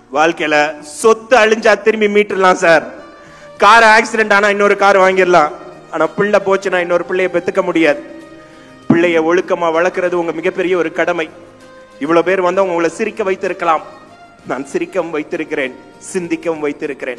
வாழ்க்கையில சொத்து அழிஞ்சா திரும்பி மீட்டுடலாம் சார் கார் ஆக்சிடென்ட் ஆனா இன்னொரு கார் வாங்கிடலாம் ஆனா பிள்ளை போச்சுன்னா இன்னொரு பிள்ளைய பெத்துக்க முடியாது பிள்ளைய ஒழுக்கமா வளர்க்கறது உங்க மிகப்பெரிய ஒரு கடமை இவ்வளவு பேர் வந்து உங்களை சிரிக்க வைத்திருக்கலாம் நான் சிரிக்கவும் வைத்திருக்கிறேன் சிந்திக்கவும் வைத்திருக்கிறேன்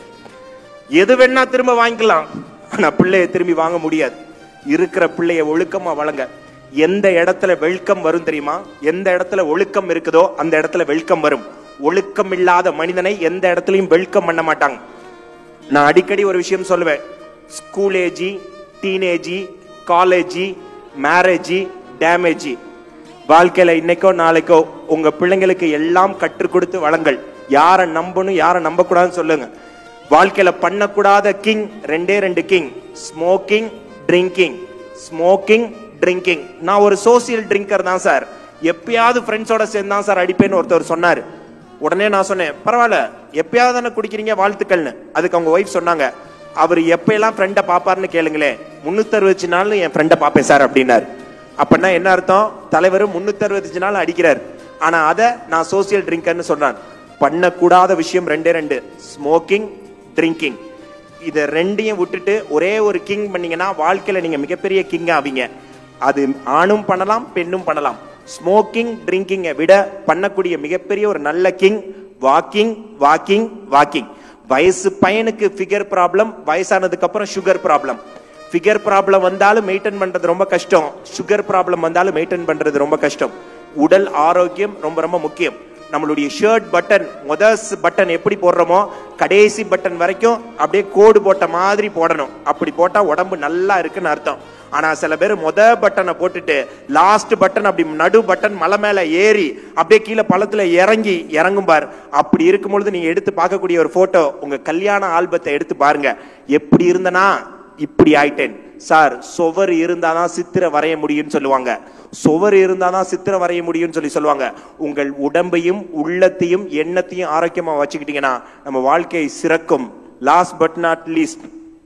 எது வேணா திரும்ப வாங்கிக்கலாம் ஆனா பிள்ளைய திரும்பி வாங்க முடியாது இருக்கிற பிள்ளைய ஒழுக்கமா வளங்க எந்த இடத்துல வெல்கம் வரும் தெரியுமா எந்த இடத்துல ஒழுக்கம் இருக்குதோ அந்த இடத்துல வெல்கம் வரும் ஒழுக்கம் இல்லாத மனிதனை எந்த இடத்துலயும் வெல்கம் பண்ண மாட்டாங்க நான் அடிக்கடி ஒரு விஷயம் சொல்லுவேன் ஸ்கூல் ஏஜி டீனேஜி காலேஜி மேரேஜி டேமேஜி வாழ்க்கையில இன்னைக்கோ நாளைக்கோ உங்க பிள்ளைங்களுக்கு எல்லாம் கற்றுக் கொடுத்து வளங்கள் யாரை நம்பணும் யாரை நம்பக்கூடாதுன்னு சொல்லுங்க வாழ்க்கையில பண்ணக்கூடாத கிங் ரெண்டே ரெண்டு கிங் ஸ்மோக்கிங் ட்ரிங்கிங் ஸ்மோக்கிங் ட்ரிங்கிங் நான் ஒரு சோசியல் ட்ரிங்கர் தான் சார் எப்பயாவது ஃப்ரெண்ட்ஸோட சேர்ந்து தான் சார் அடிப்பேன்னு ஒருத்தர் சொன்னார் உடனே நான் சொன்னேன் பரவாயில்ல எப்பயாவது தானே குடிக்கிறீங்க வாழ்த்துக்கள்னு அதுக்கு அவங்க ஒய்ஃப் சொன்னாங்க அவர் எப்பயெல்லாம் ஃப்ரெண்டை பாப்பாருன்னு கேளுங்களேன் முன்னூத்தி அறுபது நாள் என் ஃப்ரெண்டை பாப்பேன் சார் அப்படின்னாரு அப்படின்னா என்ன அர்த்தம் தலைவர் முன்னூத்தி அறுபத்தஞ்சு நாள் அடிக்கிறார் ஆனா அதை நான் சோசியல் ட்ரிங்கர்னு சொல்றான் பண்ணக்கூடாத விஷயம் ரெண்டே ரெண்டு ஸ்மோக்கிங் ட்ரிங்கிங் இதை ரெண்டையும் விட்டுட்டு ஒரே ஒரு கிங் பண்ணீங்கன்னா வாழ்க்கையில நீங்க மிகப்பெரிய கிங் ஆவீங்க அது ஆணும் பண்ணலாம் பெண்ணும் பண்ணலாம் ஸ்மோக்கிங் ட்ரிங்கிங்கை விட பண்ணக்கூடிய மிகப்பெரிய ஒரு நல்ல கிங் வாக்கிங் வாக்கிங் வாக்கிங் வயசு பையனுக்கு ஃபிகர் ப்ராப்ளம் வயசானதுக்கு அப்புறம் சுகர் ப்ராப்ளம் ஃபிகர் ப்ராப்ளம் வந்தாலும் மெயின்டைன் பண்றது ரொம்ப கஷ்டம் சுகர் ப்ராப்ளம் வந்தாலும் மெயின்டைன் பண்றது ரொம்ப கஷ்டம் உடல் ஆரோக்கியம் ரொம்ப ரொம்ப முக்கியம் நம்மளுடைய ஷர்ட் பட்டன் முதல் பட்டன் எப்படி போடுறோமோ கடைசி பட்டன் வரைக்கும் அப்படியே கோடு போட்ட மாதிரி போடணும் அப்படி போட்டா உடம்பு நல்லா இருக்குன்னு அர்த்தம் ஆனா சில பேர் முத பட்டனை போட்டுட்டு லாஸ்ட் பட்டன் அப்படி நடு பட்டன் மலை மேல ஏறி அப்படியே கீழே பள்ளத்துல இறங்கி இறங்கும் பார் அப்படி இருக்கும் பொழுது நீங்க எடுத்து பார்க்கக்கூடிய ஒரு போட்டோ உங்க கல்யாண ஆல்பத்தை எடுத்து பாருங்க எப்படி இருந்தனா இப்படி ஆயிட்டேன் சார் சுவர் இருந்தாதான் சித்திரை வரைய முடியும்னு சொல்லுவாங்க சுவர் இருந்தாதான் சித்திரை வரைய முடியும்னு சொல்லி சொல்லுவாங்க உங்கள் உடம்பையும் உள்ளத்தையும் எண்ணத்தையும் ஆரோக்கியமா வச்சுக்கிட்டீங்கன்னா நம்ம வாழ்க்கை சிறக்கும் லாஸ்ட் பட் நாட் லீஸ்ட்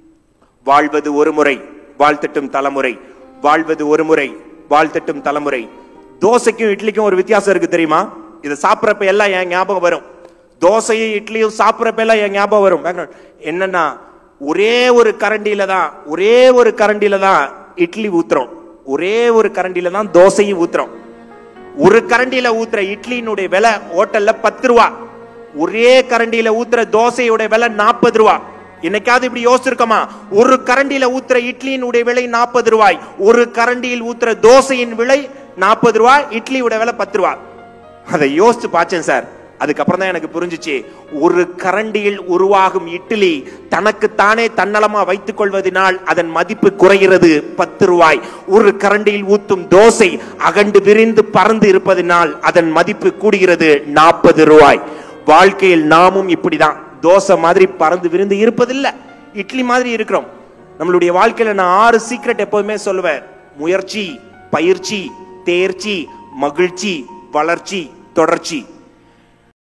வாழ்வது ஒரு முறை வாழ்த்தட்டும் தலைமுறை வாழ்வது ஒரு முறை வாழ்த்தட்டும் தலைமுறை தோசைக்கும் இட்லிக்கும் ஒரு வித்தியாசம் இருக்கு தெரியுமா இதை சாப்பிட்றப்ப எல்லாம் என் ஞாபகம் வரும் தோசையும் இட்லியும் சாப்பிட்றப்ப எல்லாம் என் ஞாபகம் வரும் background. என்னன்னா ஒரே ஒரு கரண்டியில தான் ஒரே ஒரு கரண்டியில தான் இட்லி ஊத்துறோம் ஒரே ஒரு கரண்டியில தான் தோசையும் ஊத்துறோம் ஒரு கரண்டியில ஊத்துற இட்லியினுடைய விலை ஹோட்டல்ல பத்து ரூபா ஒரே கரண்டியில ஊத்துற தோசையோட விலை நாற்பது ரூபா என்னைக்காவது இப்படி யோசிச்சிருக்கோமா ஒரு கரண்டியில ஊத்துற இட்லியினுடைய விலை நாற்பது ரூபாய் ஒரு கரண்டியில் ஊத்துற தோசையின் விலை நாற்பது ரூபாய் இட்லியோட விலை பத்து ரூபா அதை யோசிச்சு பார்த்தேன் சார் அதுக்கப்புறம் தான் எனக்கு புரிஞ்சுச்சு ஒரு கரண்டியில் உருவாகும் இட்லி தனக்குத்தானே தன்னலமா வைத்துக் கொள்வதனால் அதன் மதிப்பு குறைகிறது பத்து ரூபாய் ஒரு கரண்டியில் ஊத்தும் தோசை அகண்டு விரிந்து பறந்து இருப்பதனால் அதன் மதிப்பு கூடுகிறது நாற்பது ரூபாய் வாழ்க்கையில் நாமும் இப்படிதான் தோசை மாதிரி பறந்து விரிந்து இருப்பதில்லை இட்லி மாதிரி இருக்கிறோம் நம்மளுடைய வாழ்க்கையில நான் ஆறு சீக்ரெட் எப்போதுமே சொல்லுவேன் முயற்சி பயிற்சி தேர்ச்சி மகிழ்ச்சி வளர்ச்சி தொடர்ச்சி